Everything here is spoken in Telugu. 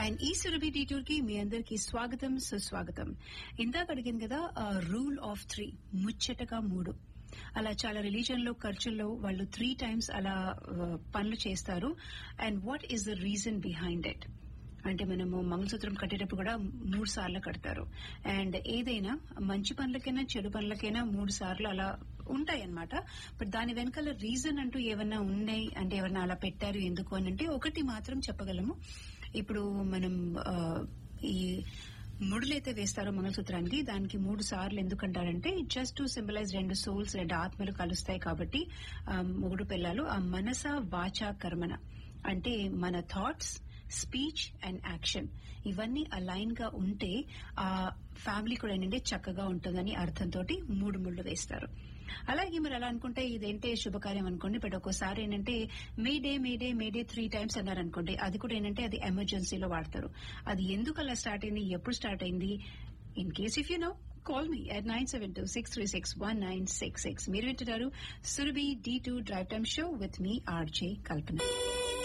అండ్ ఈ సురభి డీటూర్ కి మీ అందరికి స్వాగతం సుస్వాగతం ఇందాక అడిగింది కదా రూల్ ఆఫ్ త్రీ ముచ్చటగా మూడు అలా చాలా రిలీజన్ లో ఖర్చుల్లో వాళ్ళు త్రీ టైమ్స్ అలా ఆ, పనులు చేస్తారు and what is the reason behind it అంటే మనము మంగళసూత్రం కట్టేటప్పుడు కూడా మూడు సార్లు కడతారు అండ్ ఏదైనా మంచి పనులకైనా చెడు పనులకైనా మూడు సార్లు అలా ఉంటాయి అన్నమాట బట్ దాని వెనకాల రీజన్ అంటూ ఏమన్నా ఉన్నాయి అంటే ఎవరన్నా అలా పెట్టారు ఎందుకు అని అంటే ఒకటి మాత్రం చెప్పగలము ఇప్పుడు మనం ఆ, ఈ ముడులైతే వేస్తారో మంగళసూత్రానికి దానికి మూడు సార్లు ఎందుకంటారంటే జస్ట్ టు సింబలైజ్ రెండు సోల్స్ రెండు ఆత్మలు కలుస్తాయి కాబట్టి ఆ, మొగుడు పిల్లలు ఆ మనస వాచ కర్మన అంటే మన థాట్స్ స్పీచ్ అండ్ యాక్షన్ ఇవన్నీ అలైన్ గా ఉంటే ఆ ఫ్యామిలీ కూడా ఏంటంటే చక్కగా ఉంటుందని అర్థంతో మూడు ముళ్ళు వేస్తారు అలాగే మీరు అలా అనుకుంటే ఇదేంటే శుభకార్యం అనుకోండి బట్ ఒక్కోసారి ఏంటంటే mayday mayday mayday three times అన్నారు అనుకోండి అది కూడా ఏంటంటే అది ఎమర్జెన్సీలో వాడతారు అది ఎందుకు అలా స్టార్ట్ అయింది ఎప్పుడు స్టార్ట్ అయింది in case if you know call me at nine seven two six three six one nine six six మీరు వింటున్నారు Surabhi D two drive time show with me RJ Kalpana